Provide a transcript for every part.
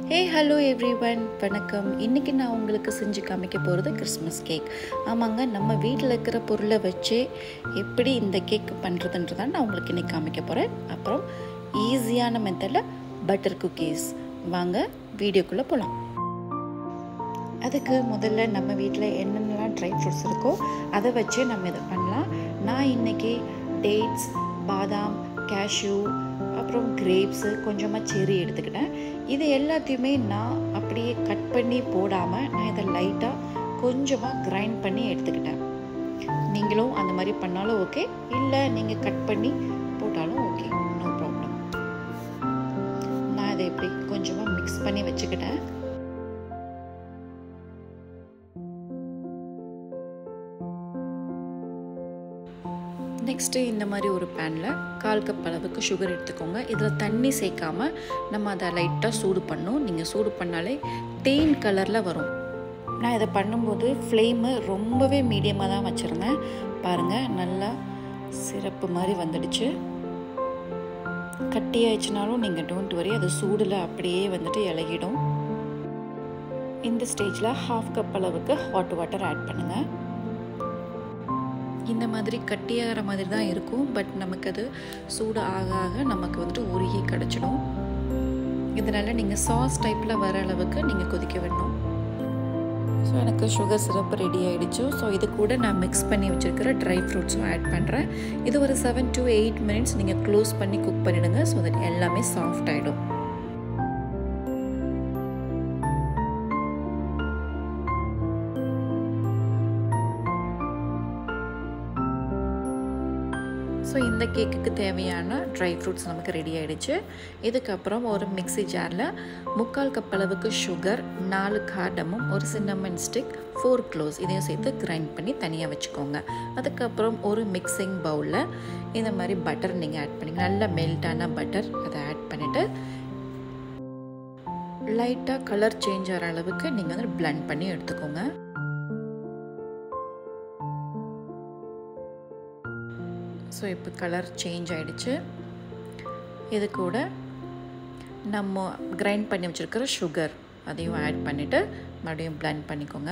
hey hello every one வணக்கம் இன்றைக்கி நான் உங்களுக்கு செஞ்சு காமிக்க போகிறது கிறிஸ்மஸ் கேக் ஆமாங்க நம்ம வீட்டில் இருக்கிற பொருளை வச்சு எப்படி இந்த கேக் பண்ணுறதுன்றதான் நான் உங்களுக்கு இன்றைக்கி காமிக்க போகிறேன் அப்புறம் ஈஸியான மெத்தடில் பட்டர் குக்கீஸ் வாங்க வீடியோக்குள்ளே போகலாம் அதுக்கு முதல்ல நம்ம வீட்டில் என்னென்னலாம் ட்ரை ஃப்ரூட்ஸ் இருக்கோ அதை வச்சு நம்ம இதை பண்ணலாம் நான் இன்றைக்கி டேட்ஸ் பாதாம் கேஷ்யூ அப்புறம் கிரேப்ஸு கொஞ்சமாக செரி எடுத்துக்கிட்டேன் இது எல்லாத்தையுமே நான் அப்படியே கட் பண்ணி போடாமல் நான் இதை லைட்டாக கொஞ்சமாக கிரைண்ட் பண்ணி எடுத்துக்கிட்டேன் நீங்களும் அந்த மாதிரி பண்ணாலும் ஓகே இல்லை நீங்கள் கட் பண்ணி போட்டாலும் ஓகே நோ ப்ராப்ளம் நான் இதை எப்படி கொஞ்சமாக மிக்ஸ் பண்ணி வச்சுக்கிட்டேன் நெக்ஸ்ட்டு இந்த மாதிரி ஒரு பேனில் கால் கப் அளவுக்கு சுகர் எடுத்துக்கோங்க இதில் தண்ணி சேர்க்காமல் நம்ம அதை லைட்டாக சூடு பண்ணோம் நீங்கள் சூடு பண்ணாலே தேன் கலரில் வரும் நான் இதை பண்ணும்போது ஃப்ளேமு ரொம்பவே மீடியமாக தான் வச்சுருந்தேன் பாருங்கள் நல்லா சிறப்பு மாதிரி வந்துடுச்சு கட்டி ஆயிடுச்சுனாலும் நீங்கள் டோன்ட் வரி அது சூடில் அப்படியே வந்துட்டு இலகிடும் இந்த ஸ்டேஜில் ஹாஃப் கப் அளவுக்கு ஹாட் வாட்டர் ஆட் பண்ணுங்கள் இந்த மாதிரி கட்டியாகிற மாதிரி தான் இருக்கும் பட் நமக்கு அது சூடு ஆக ஆக நமக்கு வந்துட்டு உருகி கிடச்சிடும் இதனால் நீங்கள் சாஸ் டைப்பில் வர அளவுக்கு நீங்கள் கொதிக்க விடணும் ஸோ எனக்கு சுகர் சிரப் ரெடி ஆகிடுச்சு ஸோ இது கூட நான் மிக்ஸ் பண்ணி வச்சுருக்கிற ட்ரை ஃப்ரூட்ஸும் ஆட் பண்ணுறேன் இது ஒரு செவன் டு எயிட் மினிட்ஸ் நீங்கள் க்ளோஸ் பண்ணி குக் பண்ணிவிடுங்க ஸோ தட் எல்லாமே சாஃப்ட் ஆகிடும் ஸோ இந்த கேக்குக்கு தேவையான ட்ரை ஃப்ரூட்ஸ் நமக்கு ரெடி ஆகிடுச்சு இதுக்கப்புறம் ஒரு மிக்சி ஜாரில் முக்கால் கப் அளவுக்கு சுகர் நாலு கார்டமும் ஒரு சின்னமன் ஸ்டிக் ஃபோர் க்ளோஸ் இதையும் சேர்த்து கிரைண்ட் பண்ணி தனியாக வச்சுக்கோங்க அதுக்கப்புறம் ஒரு மிக்சிங் பவுலில் இந்த மாதிரி பட்டர் நீங்கள் ஆட் பண்ணி நல்ல மெல்ட்டான பட்டர் அதை ஆட் பண்ணிவிட்டு லைட்டாக கலர் சேஞ்ச் ஆகிற அளவுக்கு நீங்கள் வந்து பிளண்ட் பண்ணி எடுத்துக்கோங்க ஸோ இப்போ கலர் சேஞ்ச் ஆகிடுச்சு இது கூட நம்ம கிரைண்ட் பண்ணி வச்சுருக்கிற சுகர் அதையும் ஆட் பண்ணிவிட்டு மறுபடியும் பிளண்ட் பண்ணிக்கோங்க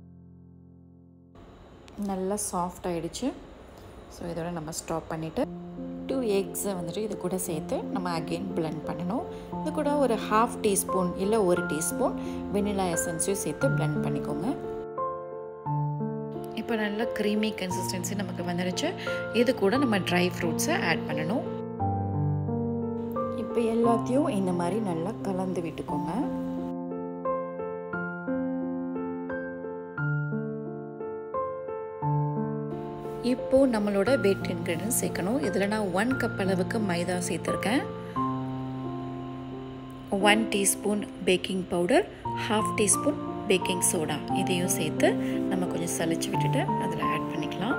நல்லா சாஃப்ட் ஆகிடுச்சு ஸோ இதோட நம்ம ஸ்டாப் பண்ணிவிட்டு டூ எக்ஸை வந்துட்டு இது கூட சேர்த்து நம்ம அகெயின் பிளெண்ட் பண்ணணும் இது கூட ஒரு ஹாஃப் டீஸ்பூன் இல்லை ஒரு டீஸ்பூன் வெனிலா எசன்ஸையும் சேர்த்து பிளெண்ட் பண்ணிக்கோங்க இப்போ நல்ல க்ரீமி கன்சிஸ்டன்சி நமக்கு வந்துடுச்சு இது கூட நம்ம ட்ரை ஃப்ரூட்ஸை ஆட் பண்ணணும் இப்போ எல்லாத்தையும் இந்த மாதிரி நல்லா கலந்து விட்டுக்கோங்க இப்போது நம்மளோட வெட் இன்க்ரீடியன்ஸ் சேர்க்கணும் இதில் நான் ஒன் கப் அளவுக்கு மைதா சேர்த்துருக்கேன் one teaspoon baking powder half teaspoon baking soda இதையும் சேர்த்து நம்ம கொஞ்சம் சளிச்சு விட்டுட்டு அதில் ஆட் பண்ணிக்கலாம்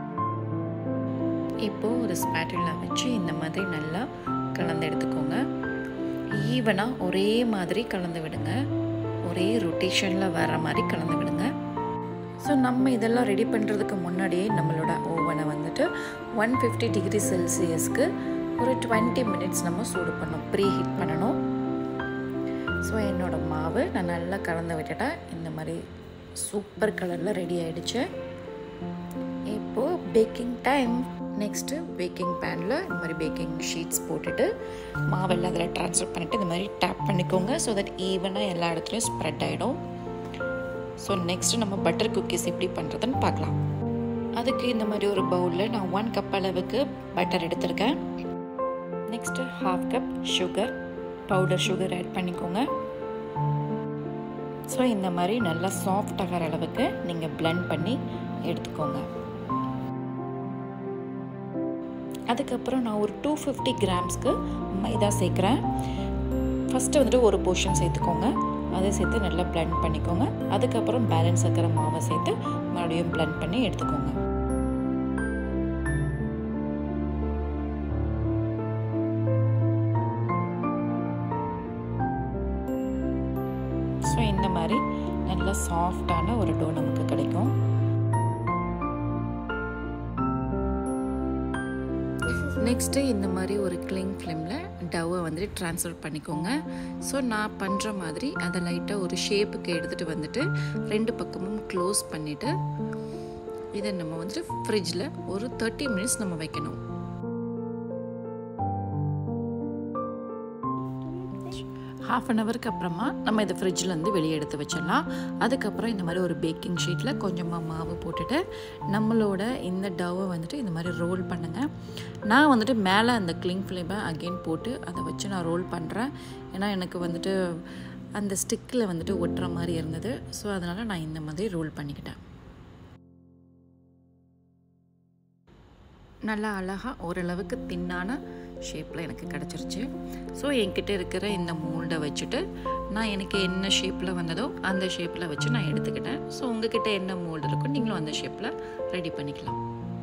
இப்போது ஒரு ஸ்பேட்டில் வச்சு இந்த மாதிரி நல்லா கலந்து எடுத்துக்கோங்க ஈவனாக ஒரே மாதிரி கலந்து விடுங்க ஒரே ரொட்டேஷனில் வர மாதிரி கலந்து விடுங்க ஸோ நம்ம இதெல்லாம் ரெடி பண்ணுறதுக்கு முன்னாடியே நம்மளோட ஓவனை வந்துட்டு ஒன் ஃபிஃப்டி டிகிரி செல்சியஸ்க்கு ஒரு டுவெண்ட்டி மினிட்ஸ் நம்ம சூடு பண்ணணும் ப்ரீ ஹீட் பண்ணணும் ஸோ என்னோடய மாவு நான் நல்லா கலந்து விட்டுட்டேன் இந்த மாதிரி சூப்பர் கலரில் ரெடி ஆகிடுச்சு இப்போது பேக்கிங் டைம் நெக்ஸ்ட்டு பேக்கிங் பேனில் இந்த மாதிரி பேக்கிங் ஷீட்ஸ் போட்டுட்டு மாவெல்லாம் அதில் ட்ரான்ஸ்ஃபர் பண்ணிவிட்டு இந்த மாதிரி டேப் பண்ணிக்கோங்க ஸோ தட் ஈவனாக எல்லா இடத்துலையும் ஸ்ப்ரெட் ஆகிடும் ஸோ நெக்ஸ்ட்டு நம்ம பட்டர் குக்கீஸ் எப்படி பண்ணுறதுன்னு பார்க்கலாம் அதுக்கு இந்த மாதிரி ஒரு பவுலில் நான் ஒன் கப் அளவுக்கு பட்டர் எடுத்திருக்கேன் next half cup sugar powder sugar add பண்ணிக்கோங்க ஸோ இந்த மாதிரி நல்லா சாஃப்ட் ஆகிற அளவுக்கு நீங்கள் பிளெண்ட் பண்ணி எடுத்துக்கோங்க அதுக்கப்புறம் நான் ஒரு டூ ஃபிஃப்டி கிராம்ஸ்க்கு மைதா சேர்க்குறேன் ஃபஸ்ட்டு வந்துட்டு ஒரு போர்ஷன் சேர்த்துக்கோங்க அதை சேர்த்து நல்லா பிளெண்ட் பண்ணிக்கோங்க அதுக்கப்புறம் பேலன்ஸ் இருக்கிற மாவை சேர்த்து மறுபடியும் பிளெண்ட் பண்ணி எடுத்துக்கோங்க ஸோ இந்த மாதிரி நல்ல சாஃப்டான ஒரு டோ நமக்கு கிடைக்கும் This is நெக்ஸ்ட்டு இந்த மாதிரி ஒரு கிளிங் ஃப்ளேமில் டவ்வை வந்துட்டு ட்ரான்ஸ்ஃபர் பண்ணிக்கோங்க ஸோ நான் பண்ணுற மாதிரி அதை லைட்டாக ஒரு ஷேப்புக்கு எடுத்துகிட்டு வந்துட்டு ரெண்டு பக்கமும் க்ளோஸ் பண்ணிவிட்டு இதை நம்ம வந்துட்டு ஃப்ரிட்ஜில் ஒரு தேர்ட்டி மினிட்ஸ் நம்ம வைக்கணும் ஹாஃப் அன் ஹவருக்கு அப்புறமா நம்ம இதை ஃப்ரிட்ஜிலேருந்து வெளியே எடுத்து வச்சிடலாம் அதுக்கப்புறம் இந்த மாதிரி ஒரு பேக்கிங் ஷீட்டில் கொஞ்சமாக மாவு போட்டுட்டு நம்மளோட இந்த டவ்வை வந்துட்டு இந்த மாதிரி ரோல் பண்ணுங்கள் நான் வந்துட்டு மேலே அந்த கிளிங் ஃப்ளேமை அகெயின் போட்டு அதை வச்சு நான் ரோல் பண்ணுறேன் ஏன்னா எனக்கு வந்துட்டு அந்த ஸ்டிக்கில் வந்துட்டு ஒட்டுற மாதிரி இருந்தது ஸோ அதனால் நான் இந்த மாதிரி ரோல் பண்ணிக்கிட்டேன் நல்லா அழகாக ஓரளவுக்கு தின்னான ஷேப்பில் எனக்கு கிடச்சிருச்சு ஸோ என்கிட்ட இருக்கிற இந்த மோல்டை வச்சுட்டு நான் எனக்கு என்ன ஷேப்பில் வந்ததோ அந்த ஷேப்பில் வச்சு நான் எடுத்துக்கிட்டேன் ஸோ உங்ககிட்ட என்ன மோல்டு இருக்கோ நீங்களும் அந்த ஷேப்பில் ரெடி பண்ணிக்கலாம்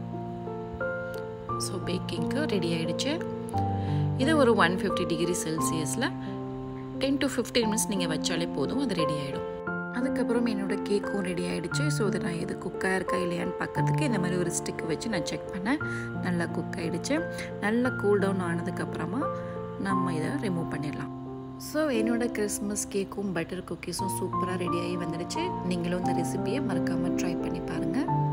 ஸோ பேக்கிங்க்கு ரெடி ஆகிடுச்சு இது ஒரு ஒன் ஃபிஃப்டி டிகிரி செல்சியஸில் டென் டு ஃபிஃப்டீன் மினிட்ஸ் நீங்கள் வச்சாலே போதும் அது ரெடி ஆகிடும் அதுக்கப்புறம் என்னோடய கேக்கும் ரெடி ஆகிடுச்சு ஸோ இதை நான் எது குக்காக இருக்கா இல்லையான்னு பார்க்கறதுக்கு இந்த மாதிரி ஒரு ஸ்டிக்கு வச்சு நான் செக் பண்ணேன் நல்லா குக் ஆகிடுச்சு நல்லா கூல் டவுன் ஆனதுக்கப்புறமா நம்ம இதை ரிமூவ் பண்ணிடலாம் ஸோ என்னோடய கிறிஸ்மஸ் கேக்கும் பட்டர் குக்கீஸும் சூப்பராக ரெடி ஆகி வந்துடுச்சு நீங்களும் இந்த ரெசிபியை மறக்காமல் ட்ரை பண்ணி பாருங்கள்